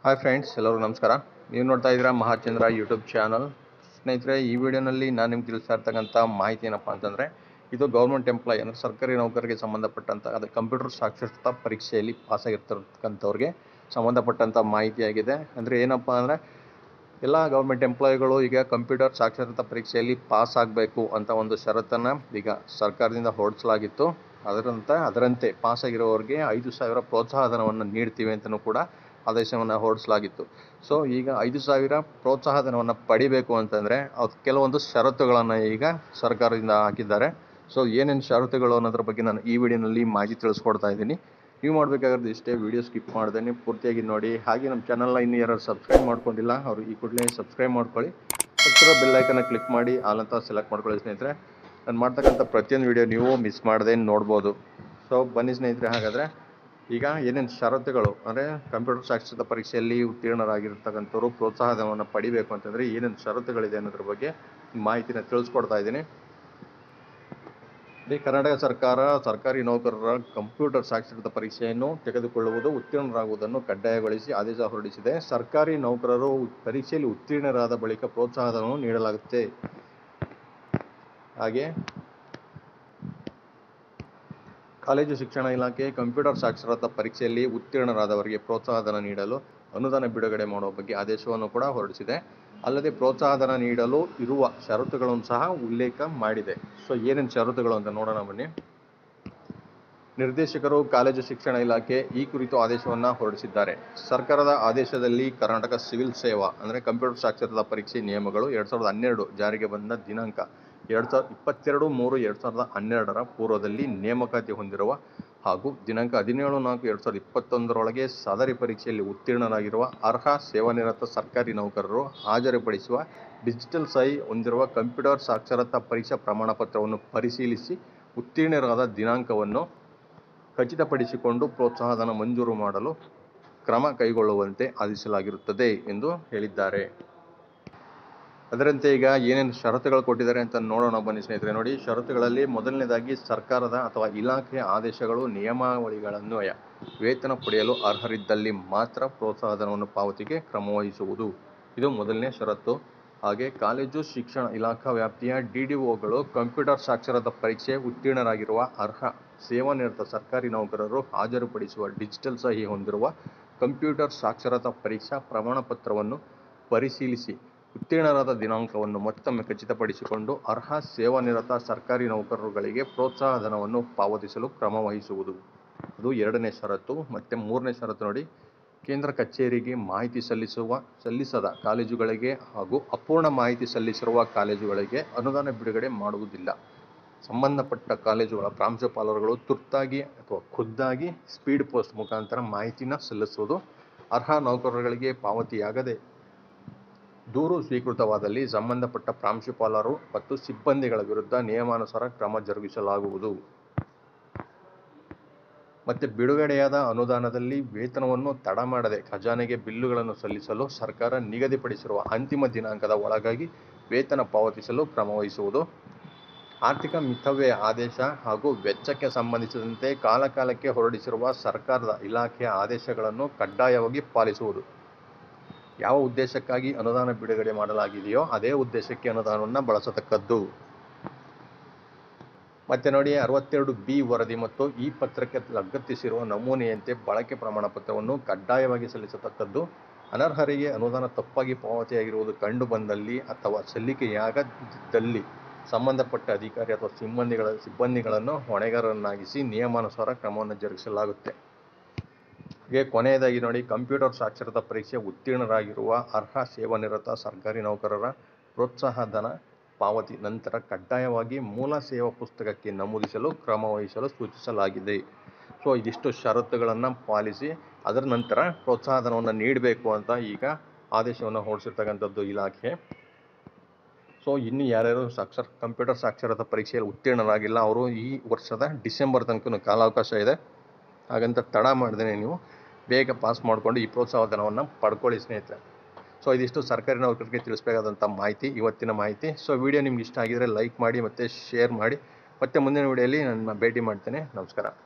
hi friends ಎಲ್ಲರಿಗೂ ನಮಸ್ಕಾರ ನೀವು ನೋಡ್ತಾ ಇದ್ದೀರಾ ಮಹಾಚಂದ್ರ ಯೂಟ್ಯೂಬ್ ಚಾನಲ್ ಸ್ನೇಹಿತರೆ ಈ ವಿಡಿಯೋನಲ್ಲಿ ನಾನು ನಿಮ್ಗೆ ತಿಳಿಸ್ತಾ ಇರ್ತಕ್ಕಂಥ ಮಾಹಿತಿ ಏನಪ್ಪ ಅಂತಂದರೆ ಇದು ಗೌರ್ಮೆಂಟ್ ಎಂಪ್ಲಾಯ್ ಅಂದರೆ ಸರ್ಕಾರಿ ನೌಕರರಿಗೆ ಸಂಬಂಧಪಟ್ಟಂಥ ಅದು ಕಂಪ್ಯೂಟರ್ ಸಾಕ್ಷರತಾ ಪರೀಕ್ಷೆಯಲ್ಲಿ ಪಾಸಾಗಿರ್ತಕ್ಕಂಥವ್ರಿಗೆ ಸಂಬಂಧಪಟ್ಟಂಥ ಮಾಹಿತಿಯಾಗಿದೆ ಅಂದರೆ ಏನಪ್ಪ ಅಂದರೆ ಎಲ್ಲ ಗೌರ್ಮೆಂಟ್ ಎಂಪ್ಲಾಯಿಗಳು ಈಗ ಕಂಪ್ಯೂಟರ್ ಸಾಕ್ಷರತಾ ಪರೀಕ್ಷೆಯಲ್ಲಿ ಪಾಸ್ ಆಗಬೇಕು ಅಂತ ಒಂದು ಷರತ್ತನ್ನು ಈಗ ಸರ್ಕಾರದಿಂದ ಹೊರಡಿಸಲಾಗಿತ್ತು ಅದರಂತೆ ಅದರಂತೆ ಪಾಸ್ ಆಗಿರೋರಿಗೆ ಐದು ಸಾವಿರ ಪ್ರೋತ್ಸಾಹ ಧನವನ್ನು ನೀಡ್ತೀವಿ ಅಂತಲೂ ಕೂಡ ಆದೇಶವನ್ನು ಹೊರಡಿಸಲಾಗಿತ್ತು ಸೊ ಈಗ ಐದು ಸಾವಿರ ಪ್ರೋತ್ಸಾಹ ಧನವನ್ನು ಪಡಿಬೇಕು ಅಂತಂದರೆ ಅದು ಕೆಲವೊಂದು ಷರತ್ತುಗಳನ್ನು ಈಗ ಸರ್ಕಾರದಿಂದ ಹಾಕಿದ್ದಾರೆ ಸೊ ಏನೇನು ಷರತ್ತುಗಳು ಅನ್ನೋದ್ರ ಬಗ್ಗೆ ನಾನು ಈ ವಿಡಿಯೋನಲ್ಲಿ ಮಾಹಿತಿ ತಿಳಿಸ್ಕೊಡ್ತಾ ಇದ್ದೀನಿ ನೀವು ಮಾಡಬೇಕಾಗಿರೋದು ಇಷ್ಟೇ ವಿಡಿಯೋ ಸ್ಕಿಪ್ ಮಾಡ್ದೇನೆ ಪೂರ್ತಿಯಾಗಿ ನೋಡಿ ಹಾಗೆ ನಮ್ಮ ಚಾನಲ್ನ ಇನ್ನೂ ಯಾರು ಸಬ್ಸ್ಕ್ರೈಬ್ ಮಾಡ್ಕೊಂಡಿಲ್ಲ ಅವರು ಈ ಕೂಡಲೇ ಸಬ್ಸ್ಕ್ರೈಬ್ ಮಾಡ್ಕೊಳ್ಳಿ ಹತ್ತಿರ ಬೆಲ್ಲೈಕನ್ನ ಕ್ಲಿಕ್ ಮಾಡಿ ಆಲ್ ಅಂತ ಸೆಲೆಕ್ಟ್ ಮಾಡ್ಕೊಳ್ಳಿ ಸ್ನೇಹಿತರೆ ನಾನು ಮಾಡ್ತಕ್ಕಂಥ ಪ್ರತಿಯೊಂದು ವಿಡಿಯೋ ನೀವು ಮಿಸ್ ಮಾಡದೆ ನೋಡ್ಬೋದು ಸೊ ಬನ್ನಿ ಸ್ನೇಹಿತರೆ ಹಾಗಾದರೆ ಈಗ ಏನೇನು ಷರತ್ತುಗಳು ಅಂದರೆ ಕಂಪ್ಯೂಟರ್ ಸಾಕ್ಷರತಾ ಪರೀಕ್ಷೆಯಲ್ಲಿ ಉತ್ತೀರ್ಣರಾಗಿರ್ತಕ್ಕಂಥವ್ರು ಪ್ರೋತ್ಸಾಹಧನವನ್ನು ಪಡಿಬೇಕು ಅಂತಂದರೆ ಏನೇನು ಷರತ್ತುಗಳಿದೆ ಅನ್ನೋದ್ರ ಬಗ್ಗೆ ಮಾಹಿತಿನ ತಿಳಿಸ್ಕೊಡ್ತಾ ಇದ್ದೀನಿ ಈ ಕರ್ನಾಟಕ ಸರ್ಕಾರ ಸರ್ಕಾರಿ ನೌಕರರ ಕಂಪ್ಯೂಟರ್ ಸಾಕ್ಷರತಾ ಪರೀಕ್ಷೆಯನ್ನು ತೆಗೆದುಕೊಳ್ಳುವುದು ಉತ್ತೀರ್ಣರಾಗುವುದನ್ನು ಕಡ್ಡಾಯಗೊಳಿಸಿ ಆದೇಶ ಹೊರಡಿಸಿದೆ ಸರ್ಕಾರಿ ನೌಕರರು ಪರೀಕ್ಷೆಯಲ್ಲಿ ಉತ್ತೀರ್ಣರಾದ ಬಳಿಕ ಪ್ರೋತ್ಸಾಹಧನವನ್ನು ನೀಡಲಾಗುತ್ತೆ ಹಾಗೆ ಕಾಲೇಜು ಶಿಕ್ಷಣ ಇಲಾಖೆ ಕಂಪ್ಯೂಟರ್ ಸಾಕ್ಷರತಾ ಪರೀಕ್ಷೆಯಲ್ಲಿ ಉತ್ತೀರ್ಣರಾದವರಿಗೆ ಪ್ರೋತ್ಸಾಹಧನ ನೀಡಲು ಅನುದಾನ ಬಿಡುಗಡೆ ಮಾಡುವ ಬಗ್ಗೆ ಆದೇಶವನ್ನು ಕೂಡ ಹೊರಡಿಸಿದೆ ಅಲ್ಲದೆ ಪ್ರೋತ್ಸಾಹಧನ ನೀಡಲು ಇರುವ ಷರತ್ತುಗಳನ್ನು ಸಹ ಉಲ್ಲೇಖ ಮಾಡಿದೆ ಸೊ ಏನೇನು ಷರತ್ತುಗಳು ಅಂತ ನೋಡೋಣ ಬನ್ನಿ ನಿರ್ದೇಶಕರು ಕಾಲೇಜು ಶಿಕ್ಷಣ ಇಲಾಖೆ ಈ ಕುರಿತು ಆದೇಶವನ್ನು ಹೊರಡಿಸಿದ್ದಾರೆ ಸರ್ಕಾರದ ಆದೇಶದಲ್ಲಿ ಕರ್ನಾಟಕ ಸಿವಿಲ್ ಸೇವಾ ಅಂದರೆ ಕಂಪ್ಯೂಟರ್ ಸಾಕ್ಷರತಾ ಪರೀಕ್ಷೆ ನಿಯಮಗಳು ಎರಡು ಸಾವಿರದ ಹನ್ನೆರಡು ಜಾರಿಗೆ ಬಂದ ದಿನಾಂಕ ಎರಡು ಸಾವಿರದ ಇಪ್ಪತ್ತೆರಡು ಮೂರು ಎರಡು ಸಾವಿರದ ಹನ್ನೆರಡರ ಪೂರ್ವದಲ್ಲಿ ನೇಮಕಾತಿ ಹೊಂದಿರುವ ಹಾಗೂ ದಿನಾಂಕ ಹದಿನೇಳು ನಾಲ್ಕು ಎರಡು ಸಾವಿರದ ಇಪ್ಪತ್ತೊಂದರೊಳಗೆ ಸದರಿ ಪರೀಕ್ಷೆಯಲ್ಲಿ ಉತ್ತೀರ್ಣರಾಗಿರುವ ಅರ್ಹ ಸೇವಾನಿರತ ಸರ್ಕಾರಿ ನೌಕರರು ಹಾಜರುಪಡಿಸುವ ಡಿಜಿಟಲ್ ಸಹಿ ಹೊಂದಿರುವ ಕಂಪ್ಯೂಟರ್ ಸಾಕ್ಷರತಾ ಪರೀಕ್ಷಾ ಪ್ರಮಾಣ ಪತ್ರವನ್ನು ಪರಿಶೀಲಿಸಿ ಉತ್ತೀರ್ಣರಾದ ದಿನಾಂಕವನ್ನು ಖಚಿತಪಡಿಸಿಕೊಂಡು ಪ್ರೋತ್ಸಾಹಧನ ಮಂಜೂರು ಮಾಡಲು ಕ್ರಮ ಕೈಗೊಳ್ಳುವಂತೆ ಆದೇಶಿಸಲಾಗಿರುತ್ತದೆ ಎಂದು ಹೇಳಿದ್ದಾರೆ ಅದರಂತೆ ಈಗ ಏನೇನು ಷರತ್ತುಗಳು ಕೊಟ್ಟಿದ್ದಾರೆ ಅಂತ ನೋಡೋಣ ಬನ್ನಿ ಸ್ನೇಹಿತರೆ ನೋಡಿ ಷರತ್ತುಗಳಲ್ಲಿ ಮೊದಲನೇದಾಗಿ ಸರ್ಕಾರದ ಅಥವಾ ಇಲಾಖೆಯ ಆದೇಶಗಳು ನಿಯಮಾವಳಿಗಳನ್ವಯ ವೇತನ ಪಡೆಯಲು ಅರ್ಹರಿದ್ದಲ್ಲಿ ಮಾತ್ರ ಪ್ರೋತ್ಸಾಹಧನವನ್ನು ಪಾವತಿಗೆ ಕ್ರಮವಹಿಸುವುದು ಇದು ಮೊದಲನೇ ಷರತ್ತು ಹಾಗೆ ಕಾಲೇಜು ಶಿಕ್ಷಣ ಇಲಾಖಾ ವ್ಯಾಪ್ತಿಯ ಡಿಡಿಒಗಳು ಕಂಪ್ಯೂಟರ್ ಸಾಕ್ಷರತಾ ಪರೀಕ್ಷೆ ಉತ್ತೀರ್ಣರಾಗಿರುವ ಅರ್ಹ ಸೇವಾನಿರತ ಸರ್ಕಾರಿ ನೌಕರರು ಹಾಜರುಪಡಿಸುವ ಡಿಜಿಟಲ್ ಸಹಿ ಹೊಂದಿರುವ ಕಂಪ್ಯೂಟರ್ ಸಾಕ್ಷರತಾ ಪರೀಕ್ಷಾ ಪ್ರಮಾಣ ಪತ್ರವನ್ನು ಪರಿಶೀಲಿಸಿ ಉತ್ತೀರ್ಣರಾದ ದಿನಾಂಕವನ್ನು ಮತ್ತೊಮ್ಮೆ ಖಚಿತಪಡಿಸಿಕೊಂಡು ಅರ್ಹ ಸೇವಾನಿರತ ಸರ್ಕಾರಿ ನೌಕರರುಗಳಿಗೆ ಪ್ರೋತ್ಸಾಹಧನವನ್ನು ಪಾವತಿಸಲು ಕ್ರಮ ವಹಿಸುವುದು ಅದು ಎರಡನೇ ಷರತ್ತು ಮತ್ತು ಮೂರನೇ ಷರತ್ತು ನೋಡಿ ಕೇಂದ್ರ ಕಚೇರಿಗೆ ಮಾಹಿತಿ ಸಲ್ಲಿಸುವ ಸಲ್ಲಿಸದ ಕಾಲೇಜುಗಳಿಗೆ ಹಾಗೂ ಅಪೂರ್ಣ ಮಾಹಿತಿ ಸಲ್ಲಿಸಿರುವ ಕಾಲೇಜುಗಳಿಗೆ ಅನುದಾನ ಬಿಡುಗಡೆ ಮಾಡುವುದಿಲ್ಲ ಸಂಬಂಧಪಟ್ಟ ಕಾಲೇಜುಗಳ ಪ್ರಾಂಶುಪಾಲರುಗಳು ತುರ್ತಾಗಿ ಅಥವಾ ಖುದ್ದಾಗಿ ಸ್ಪೀಡ್ ಪೋಸ್ಟ್ ಮುಖಾಂತರ ಮಾಹಿತಿನ ಸಲ್ಲಿಸುವುದು ಅರ್ಹ ನೌಕರರುಗಳಿಗೆ ಪಾವತಿಯಾಗದೆ ದೂರು ಸ್ವೀಕೃತವಾದಲ್ಲಿ ಸಂಬಂಧಪಟ್ಟ ಪ್ರಾಂಶುಪಾಲರು ಮತ್ತು ಸಿಬ್ಬಂದಿಗಳ ವಿರುದ್ಧ ನಿಯಮಾನುಸಾರ ಕ್ರಮ ಜರುಗಿಸಲಾಗುವುದು ಮತ್ತೆ ಬಿಡುಗಡೆಯಾದ ಅನುದಾನದಲ್ಲಿ ವೇತನವನ್ನು ತಡ ಮಾಡದೆ ಖಜಾನೆಗೆ ಬಿಲ್ಲುಗಳನ್ನು ಸಲ್ಲಿಸಲು ಸರ್ಕಾರ ನಿಗದಿಪಡಿಸಿರುವ ಅಂತಿಮ ದಿನಾಂಕದ ಒಳಗಾಗಿ ವೇತನ ಪಾವತಿಸಲು ಕ್ರಮವಹಿಸುವುದು ಆರ್ಥಿಕ ಮಿತವ್ಯಯ ಆದೇಶ ಹಾಗೂ ವೆಚ್ಚಕ್ಕೆ ಸಂಬಂಧಿಸಿದಂತೆ ಕಾಲಕಾಲಕ್ಕೆ ಹೊರಡಿಸಿರುವ ಸರ್ಕಾರದ ಇಲಾಖೆಯ ಆದೇಶಗಳನ್ನು ಕಡ್ಡಾಯವಾಗಿ ಪಾಲಿಸುವುದು ಯಾವ ಉದ್ದೇಶಕ್ಕಾಗಿ ಅನುದಾನ ಬಿಡುಗಡೆ ಮಾಡಲಾಗಿದೆಯೋ ಅದೇ ಉದ್ದೇಶಕ್ಕೆ ಅನುದಾನವನ್ನು ಬಳಸತಕ್ಕದ್ದು ಮತ್ತೆ ನೋಡಿ ಅರವತ್ತೆರಡು ಬಿ ವರದಿ ಮತ್ತು ಈ ಪತ್ರಕ್ಕೆ ಲಗತ್ತಿಸಿರುವ ನಮೂನೆಯಂತೆ ಬಳಕೆ ಪ್ರಮಾಣ ಪತ್ರವನ್ನು ಕಡ್ಡಾಯವಾಗಿ ಸಲ್ಲಿಸತಕ್ಕದ್ದು ಅನರ್ಹರಿಗೆ ಅನುದಾನ ತಪ್ಪಾಗಿ ಪಾವತಿಯಾಗಿರುವುದು ಕಂಡು ಬಂದಲ್ಲಿ ಅಥವಾ ಸಲ್ಲಿಕೆಯಾಗದಿದ್ದಲ್ಲಿ ಸಂಬಂಧಪಟ್ಟ ಅಧಿಕಾರಿ ಅಥವಾ ಸಿಬ್ಬಂದಿಗಳ ಸಿಬ್ಬಂದಿಗಳನ್ನು ಹೊಣೆಗಾರರನ್ನಾಗಿಸಿ ನಿಯಮಾನುಸಾರ ಕ್ರಮವನ್ನು ಜರುಗಿಸಲಾಗುತ್ತೆ ಹಾಗೆ ಕೊನೆಯದಾಗಿ ನೋಡಿ ಕಂಪ್ಯೂಟರ್ ಸಾಕ್ಷರತಾ ಪರೀಕ್ಷೆ ಉತ್ತೀರ್ಣರಾಗಿರುವ ಅರ್ಹ ಸೇವಾನಿರತ ಸರ್ಕಾರಿ ನೌಕರರ ಪ್ರೋತ್ಸಾಹ ಧನ ಪಾವತಿ ನಂತರ ಕಡ್ಡಾಯವಾಗಿ ಮೂಲ ಸೇವಾ ಪುಸ್ತಕಕ್ಕೆ ನಮೂದಿಸಲು ಕ್ರಮ ವಹಿಸಲು ಸೂಚಿಸಲಾಗಿದೆ ಸೊ ಇದಿಷ್ಟು ಷರತ್ತುಗಳನ್ನು ಪಾಲಿಸಿ ಅದರ ನಂತರ ಪ್ರೋತ್ಸಾಹ ಧನವನ್ನು ನೀಡಬೇಕು ಅಂತ ಈಗ ಆದೇಶವನ್ನು ಹೊರಡಿಸಿರ್ತಕ್ಕಂಥದ್ದು ಇಲಾಖೆ ಸೊ ಇನ್ನು ಯಾರ್ಯಾರು ಸಾಕ್ಷರ ಕಂಪ್ಯೂಟರ್ ಸಾಕ್ಷರತಾ ಪರೀಕ್ಷೆಯಲ್ಲಿ ಉತ್ತೀರ್ಣರಾಗಿಲ್ಲ ಅವರು ಈ ವರ್ಷದ ಡಿಸೆಂಬರ್ ತನಕ ಕಾಲಾವಕಾಶ ಇದೆ ಹಾಗಂತ ತಡ ಮಾಡ್ದೇ ನೀವು ಬೇಗ ಪಾಸ್ ಮಾಡಿಕೊಂಡು ಈ ಪ್ರೋತ್ಸಾಹ ಧನವನ್ನು ಪಡ್ಕೊಳ್ಳಿ ಸ್ನೇಹಿತರೆ ಸೊ ಇದಿಷ್ಟು ಸರ್ಕಾರಿ ನೌಕರರಿಗೆ ತಿಳಿಸಬೇಕಾದಂಥ ಮಾಹಿತಿ ಇವತ್ತಿನ ಮಾಹಿತಿ ಸೊ ವಿಡಿಯೋ ನಿಮ್ಗೆ ಇಷ್ಟ ಆಗಿದರೆ ಲೈಕ್ ಮಾಡಿ ಮತ್ತು ಶೇರ್ ಮಾಡಿ ಮತ್ತೆ ಮುಂದಿನ ವಿಡಿಯೋಲಿ ನನ್ನ ಭೇಟಿ ಮಾಡ್ತೇನೆ ನಮಸ್ಕಾರ